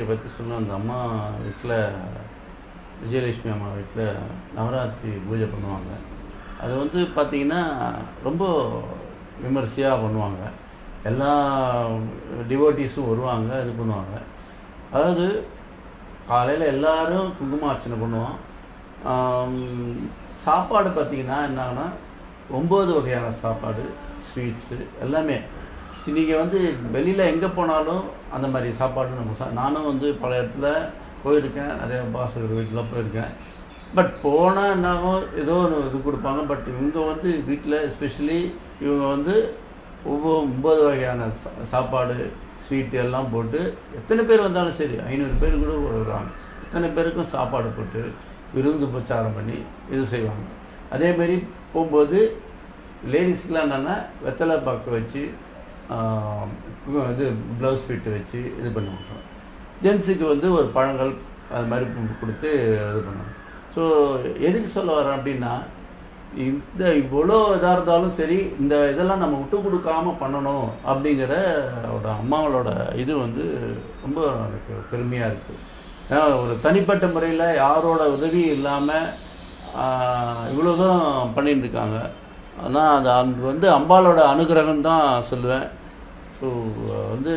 நவராத்திரியை பற்றி சொன்ன அந்த அம்மா வீட்டில் விஜயலட்சுமி அம்மா வீட்டில் நவராத்திரி பூஜை பண்ணுவாங்க அது வந்து பார்த்திங்கன்னா ரொம்ப விமர்சையாக பண்ணுவாங்க எல்லா டிவோட்டிஸும் வருவாங்க இது பண்ணுவாங்க அதாவது காலையில் எல்லாரும் குங்குமார்ச்சனை பண்ணுவோம் ஆம், சாப்பாடு பார்த்திங்கன்னா என்னன்னா ஒம்பது வகையான சாப்பாடு ஸ்வீட்ஸு எல்லாமே நீங்கள் வந்து வெளியில் எங்கே போனாலும் அந்த மாதிரி சாப்பாடு நம்ம சா நானும் வந்து பல இடத்துல போயிருக்கேன் நிறைய பாசகர் வீட்டில் போயிருக்கேன் பட் போனால் என்னாகும் ஏதோ ஒரு இது கொடுப்பாங்க பட் இவங்க வந்து வீட்டில் எஸ்பெஷலி இவங்க வந்து ஒவ்வொரு ஒம்பது வகையான சா- சாப்பாடு ஸ்வீட்டு எல்லாம் போட்டு எத்தனை பேர் வந்தாலும் சரி ஐநூறு பேர் கூட வருவாங்க எத்தனை பேருக்கும் சாப்பாடு போட்டு விருந்து உபச்சாரம் பண்ணி இது செய்வாங்க அதேமாரி போகும்போது லேடிஸ்க்கெலாம் என்னென்னா வெத்தலை பாக்கு வச்சு ஆஹ், இது ப்ளவுஸ் பிட்டு வச்சு இது பண்ணுவாங்க ஜென்ஸுக்கு வந்து ஒரு பழங்கள் அது மாதிரி கு- கொடுத்து இது பண்ணுவாங்க ஸோ எதுக்கு சொல்ல வரேன் அப்படின்னா இந்த இவ்வளோ இதாக இருந்தாலும் சரி இந்த இதெல்லாம் நம்ம விட்டு கொடுக்காம பண்ணணும் அப்படிங்கிற அவரோட அம்மாவோட இது வந்து ரொம்ப எனக்கு பெருமையாக இருக்குது ஏன்னா ஒரு தனிப்பட்ட முறையில் யாரோட உதவி இல்லாமல் இவ்வளோ தூரம் பண்ணிட்டு இருக்காங்க ஆனால் அது அந்த வந்து அம்பாளோட அனுகிரகம் தான் சொல்லுவேன் ஸோ வந்து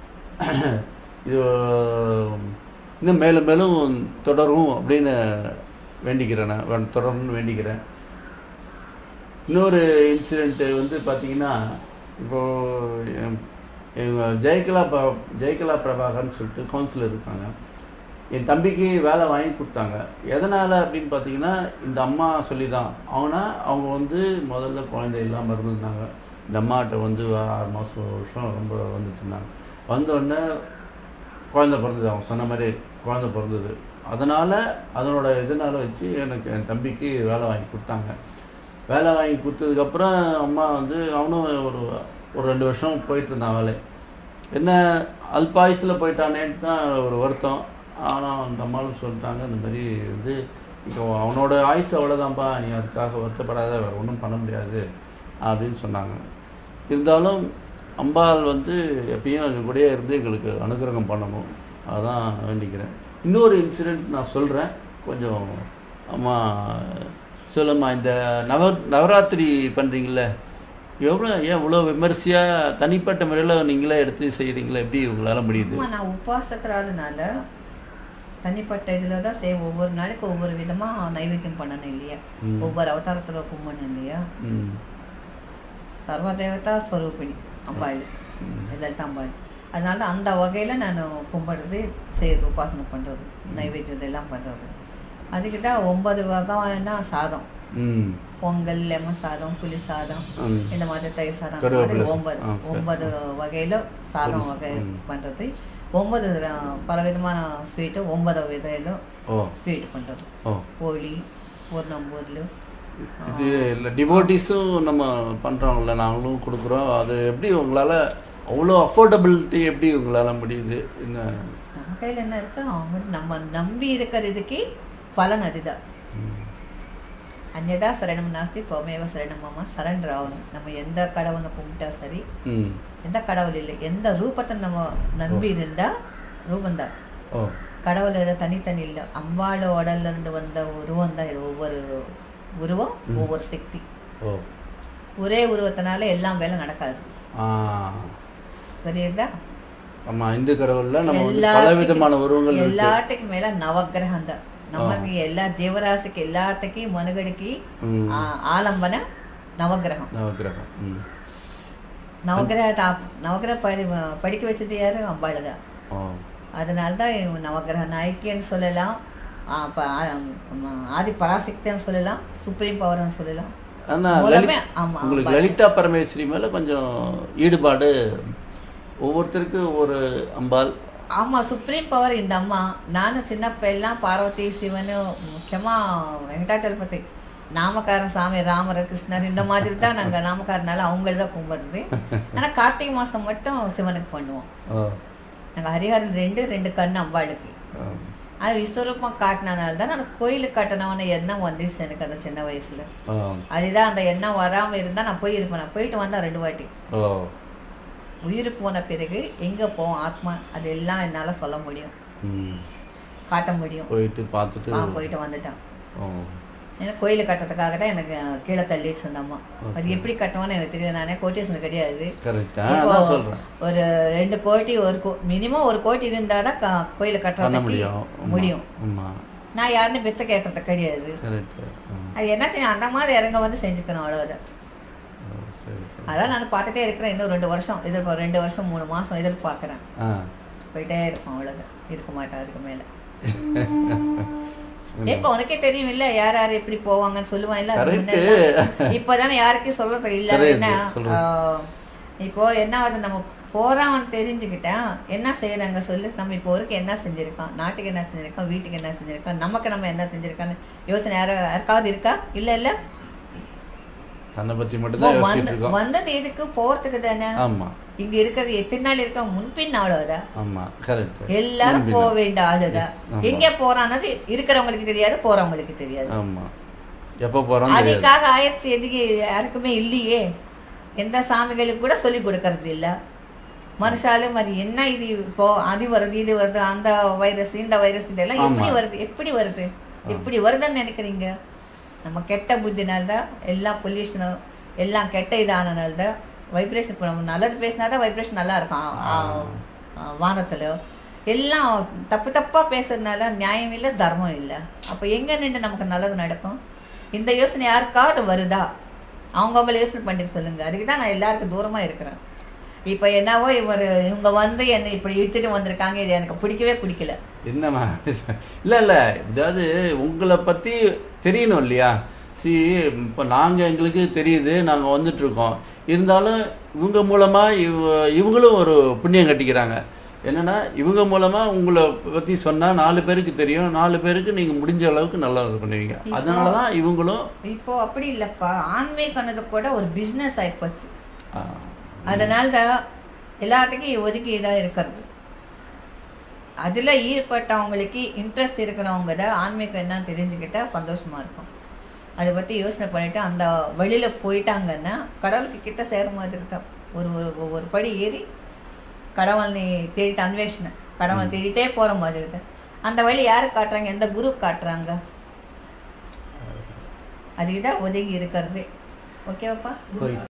இது இன்னும் மேலும் மேலும் தொடரும் அப்படின்னு வேண்டிக்கிறேன் நான் வே- தொடரும்னு வேண்டிக்கிறேன் இன்னொரு இன்சிடெண்ட்டு வந்து பார்த்தீங்கன்னா இப்போது இவங்க ஜெயகலா ப ஜெயகலா பிரபாகர்னு சொல்லிட்டு கவுன்சிலர் இருக்காங்க என் தம்பிக்கு வேலை வாங்கி கொடுத்தாங்க எதனால் அப்படின்னு பார்த்தீங்கன்னா இந்த அம்மா சொல்லி தான் அவனா அவங்க வந்து முதல்ல குழந்தை இல்லாமல் இருந்திருந்தாங்க இந்த அம்மாட்ட வந்து ஆறு மாதம் ஒரு வருஷம் ரொம்ப வந்துட்டு இருந்தாங்க வந்தோடனே குழந்தை பிறந்தது அவங்க சொன்ன மாதிரி குழந்தை பிறந்தது அதனால் அதனோட இதனால் வச்சு எனக்கு என் தம்பிக்கு வேலை வாங்கி கொடுத்தாங்க வேலை வாங்கி கொடுத்ததுக்கப்புறம் அம்மா வந்து அவனும் ஒரு ஒரு ரெண்டு வருஷம் போயிட்டு இருந்தான் வேலை என்ன அல்பாயுசில் போயிட்டானேன்னு தான் ஒரு வருத்தம் ஆனால் அந்த அம்மாவும் சொல்லிட்டாங்க இந்த மாதிரி வந்து இப்போ அவனோட ஆயுசு அவ்வளோதான்ப்பா நீ அதுக்காக வருத்தப்படாத வேறு ஒன்றும் பண்ண முடியாது அப்படின்னு சொன்னாங்க இருந்தாலும் அம்பாள் வந்து எப்பயும் எங்கள் கூடயே இருந்து எங்களுக்கு அனுகிரகம் பண்ணணும் அதான் வேண்டிக்கிறேன் இன்னொரு இன்சிடெண்ட் நான் சொல்கிறேன் கொஞ்சம் அம்மா சொல்லும்மா இந்த நவ நவராத்திரி பண்ணுறீங்கள எவ்வளோ ஏன் இவ்வளோ விமர்சையாக தனிப்பட்ட முறையில் நீங்களே எடுத்து செய்கிறீங்களா எப்படி உங்களால் முடியுது அம்மா நான் உபாசக்கராதனால தனிப்பட்ட இதில் தான் செய்ய ஒவ்வொரு நாளைக்கு ஒவ்வொரு விதமாக நைவேத்தியம் பண்ணணும் இல்லையா ம். ஒவ்வொரு அவதாரத்தில் கும்பணும் இல்லையா ம் சர்வதேவதா ஸ்வரூபிணி அம்பாள் லலிதா அம்பாள் அதனால அந்த வகையில் நான் கும்பிடுறது செய்யறது உபாசனை பண்ணுறது நைவேத்தியம் இதெல்லாம் பண்ணுறது அதுக்கு தான் ஒன்பது வகைன்னா சாதம் ம் பொங்கல் லெமன் சாதம் புளி சாதம் ம். இந்த மாதிரி தயிர் சாதம் அந்த கருவேப்பிலை மாதிரி சா- ஒன்பது ஆ, சரி. ஒன்பது வகையில் சாதம் புளி சா- வகை ம். பண்ணுறது ஒன்பது ர- பலவிதமான ஸ்வீட்டு ஒன்பது விதையில ஓ ஸ்வீட் பண்ணுறது ஓ போளி பூர்ணம்பூர்லு இது இல்லை டிவோட்டிஸும் நம்ம பண்ணுறோம்ல நாங்களும் கொடுக்குறோம் அது எப்படி உங்களால் அவ்வளோ அஃபோர்டபிலிட்டி எப்படி உங்களால் முடியுது இந்த நம்ம கையில் என்ன இருக்கு அவங்க நம்ம நம்பி இருக்கிறதுக்கு பலன் அதுதான் அந்நதா சரணம் நாஸ்தி பொமேவ சரணம் மாமா சரண்டர் ஆகணும் நம்ம எந்த கடவுளை கும்பிட்டா சரி ம் எந்த கடவுள் இல்லை எந்த ரூபத்தை நம்ம நம்பி இருந்தா ரூபந்தான் ஓ கடவுள் எதை தனித்தனி இல்லை அம்பாள உடல்ல இருந்து வந்த உருவம் தான் இது ஒவ்வொரு உருவம் ஒவ்வொரு சக்தி ஓ ஒரே உருவத்தினால எல்லாம் வேலை நடக்காது ஆ புரியுதா ஆமாம் இந்து கடவுளில் நம்ம வந்து பல எல்லாத்துக்கும் விதமான உருவங்கள் இருக்கு எல்லாத்துக்கும் மேல நவக்கிரகம் தான் நமக்கு எல்லா ஜீவராசிக்கு எல்லாத்துக்கும் மனுகடிக்கு ம். ஆ- ஆலம்பன நவக்கிரகம் நவகிரகம் ம் நவக்கிரகத்தை ஆப்- நவக்கிரகம் படி படிக்க வச்சது யாரு அம்பாள் தான் ஓ அதனால தான் இவங்க நவக்கிரக நாயக்கின்னு சொல்லலாம் ஆ, ப- ஆ, ஆ, ஆதி பராசக்தின்னு சொல்லலாம் சுப்ரீம் பவர்னு சொல்லலாம் ஆனால் மூலமே லலித் ஆமா உங்களுக்கு அம்பாள். லலிதா பரமேஸ்வரி மேலே கொஞ்சம் ஈடுபாடு ஒவ்வொருத்தருக்கும் ஒரு அம்பாள் ஆமா சுப்ரீம் பவர் இந்த அம்மா நானும் சின்ன எல்லாம் பார்வதி சிவன் முக்கியமா வெங்கடாச்சலபதி நாமக்காரன் சாமி ராமர் கிருஷ்ணர் இந்த மாதிரி தான் நாங்க நாமக்காரனால அவங்கள தான் கும்பிடுறது ஆனா கார்த்திகை மாசம் மட்டும் சிவனுக்கு பண்ணுவோம் ஓ நாங்க ஹரிஹரன் ரெண்டு ரெண்டு கண்ணு அம்பாளுக்கு ஓ. அது விஸ்வரூபம் காட்டினனால தான் நான் கோயிலுக்கு காட்டினவன எண்ணம் வந்துடுச்சு எனக்கு அந்த சின்ன வயசுல ஓ அதுதான் அந்த எண்ணம் வராம இருந்தா நான் போயிருப்பேன் நான் போயிட்டு வந்தேன் ரெண்டு வாட்டி ஓ உயிர் போன பிறகு எங்க போவோம் ஆத்மா அதெல்லாம் என்னால சொல்ல முடியும் ம் காட்ட முடியும் போயிட்டு பார்த்துட்டு ஆ போயிட்டு வந்துட்டான் ஓ ஏன்னா கோயிலை கட்டுறதுக்காக தான் எனக்கு கீழே தள்ளிடுச்சு அந்த அம்மா அது எப்படி கட்டுவான்னு எனக்கு தெரியல நானே கோட்டீஸ்வரன் கிடையாது கரெக்டா இப்போ அதான் சொல்கிறேன் ஒரு ரெண்டு கோடி ஒரு கோ மினிமம் ஒரு கோடி இருந்தால் தான் க- கோயிலை பண்ண கட்டுறதுக்கு முடியும் முடியும் ஆமாம் நான் யாருன்னு பிச்சை கேட்கறது கிடையாது கரெக்டு அது என்ன செய்யணும் அந்த மாதிரி இறங்க வந்து செஞ்சுக்கணும் அவ்வளோதான் சரி சரி அதான் நான் பார்த்துட்டே இருக்கிறேன் இன்னும் ரெண்டு வருஷம் எதிர்ப்பு ரெண்டு வருஷம் மூணு மாதம் எதிர்பார்க்குறேன் ஆ போயிட்டே இருக்கும் அவ்வளோதான் இருக்க மாட்டேன் அதுக்கு மேலே இப்போ உனக்கே தெரியும் இல்ல யார் யார் எப்படி போவாங்கன்னு சொல்லுவான் இல்ல அதுக்கு Correct. முன்னாடி. இப்பதானே யாருக்கும் சொல்றது இல்ல தெரியுது, என்ன சொல்றது. ஆஹ், இப்போ என்ன ஆகுது நம்ம போறான் தெரிஞ்சுக்கிட்டேன் என்ன செய்யறாங்க சொல்லு நம்ம இப்போ வரைக்கும் என்ன செஞ்சிருக்கோம் நாட்டுக்கு என்ன செஞ்சிருக்கோம் வீட்டுக்கு என்ன செஞ்சிருக்கோம் நமக்கு நம்ம என்ன செஞ்சிருக்கோன்னு யோசனை யார யாருக்காவது இருக்கா இல்ல இல்ல தன்னை பற்றி மட்டும்தான் யோசிச்சுட்டு வந்து- இருக்கோம் வந்தது எதுக்கு போறதுக்கு தானே ஆமாம் இங்க இருக்கிறது எத்தனை நாள் இருக்க முன்பின் அவ்வளவுதான் ஆமாம் கரெக்ட் எல்லாரும் போக வேண்டிய ஆளுதான் Yes, ஆமா. எங்க போறானது இருக்கிறவங்களுக்கு தெரியாது போறவங்களுக்கு தெரியாது ஆமாம் எப்போ போகிறோம் தெரியாது அதுக்காக ஆயிடுச்சு எதுக்கு யாருக்குமே இல்லையே எந்த சாமிகளுக்கு கூட சொல்லி கொடுக்கறது இல்ல மனுஷாலும் மாதிரி என்ன இது இப்போ அது வருது இது வருது அந்த வைரஸ் இந்த வைரஸ் இதெல்லாம் எப்படி ஆமா. வருது எப்படி வருது எப்படி வருதுன்னு நினைக்கிறீங்க நம்ம கெட்ட புத்தினால்தான் எல்லாம் பொல்யூஷனும் எல்லாம் கெட்ட இதானனால தான் வைப்ரேஷன் இப்போ நம்ம நல்லது பேசினா தான் வைப்ரேஷன் நல்லா இருக்கும் ஆ, ஆ, வானத்துல எல்லாம் தப்பு தப்பா பேசுறதுனால நியாயம் இல்லை தர்மம் இல்லை அப்போ எங்க நின்று நமக்கு நல்லது நடக்கும் இந்த யோசனை யாருக்காவது வருதா அவங்க அவங்கள யோசனை பண்ணிக்க சொல்லுங்க அதுக்கு தான் நான் எல்லாருக்கும் தூரமா இருக்கிறேன் இப்போ என்னவோ இவர் இவங்க வந்து என்னை இப்படி இழுத்துட்டு வந்திருக்காங்க இது எனக்கு பிடிக்கவே பிடிக்கல என்னம்மா இல்லை இல்லை இதாவது உங்களை பற்றி தெரியணும் இல்லையா சி இப்போ நாங்கள் எங்களுக்கு தெரியுது நாங்கள் வந்துட்ருக்கோம் இருந்தாலும் இவங்க மூலமாக இவ இவங்களும் ஒரு புண்ணியம் கட்டிக்கிறாங்க என்னென்னா இவங்க மூலமாக உங்களை பற்றி சொன்னால் நாலு பேருக்கு தெரியும் நாலு பேருக்கு நீங்கள் முடிஞ்ச அளவுக்கு நல்லா இது பண்ணுவீங்க அதனால தான் இவங்களும் இப்போ அப்படி இல்லப்பா ஆன்மீகனது கூட ஒரு பிஸ்னஸ் ஆயிப்போச்சு ஆ, அதனால தான் எல்லாத்துக்கும் ஒதுக்கி இதாக இருக்கிறது அதில் ஈடுபட்டவங்களுக்கு இன்ட்ரெஸ்ட் இருக்கிறவங்க தான் ஆன்மீகம் என்னன்னு தெரிஞ்சுக்கிட்டா சந்தோஷமா இருக்கும் அதை பற்றி யோசனை பண்ணிட்டு அந்த வழியில் போயிட்டாங்கன்னா கடவுளுக்கு கிட்ட சேர மாதிரி தான் ஒரு ஒரு ஒரு படி ஏறி கடவுளை தேடிட்டு அன்வேஷனை கடவுளை தேடிட்டே போகிற மாதிரி தான் அந்த வழி யார் காட்டுறாங்க எந்த குரு காட்டுறாங்க அதுக்கு தான் ஒதுங்கி இருக்கிறது ஓகேவாப்பா போய்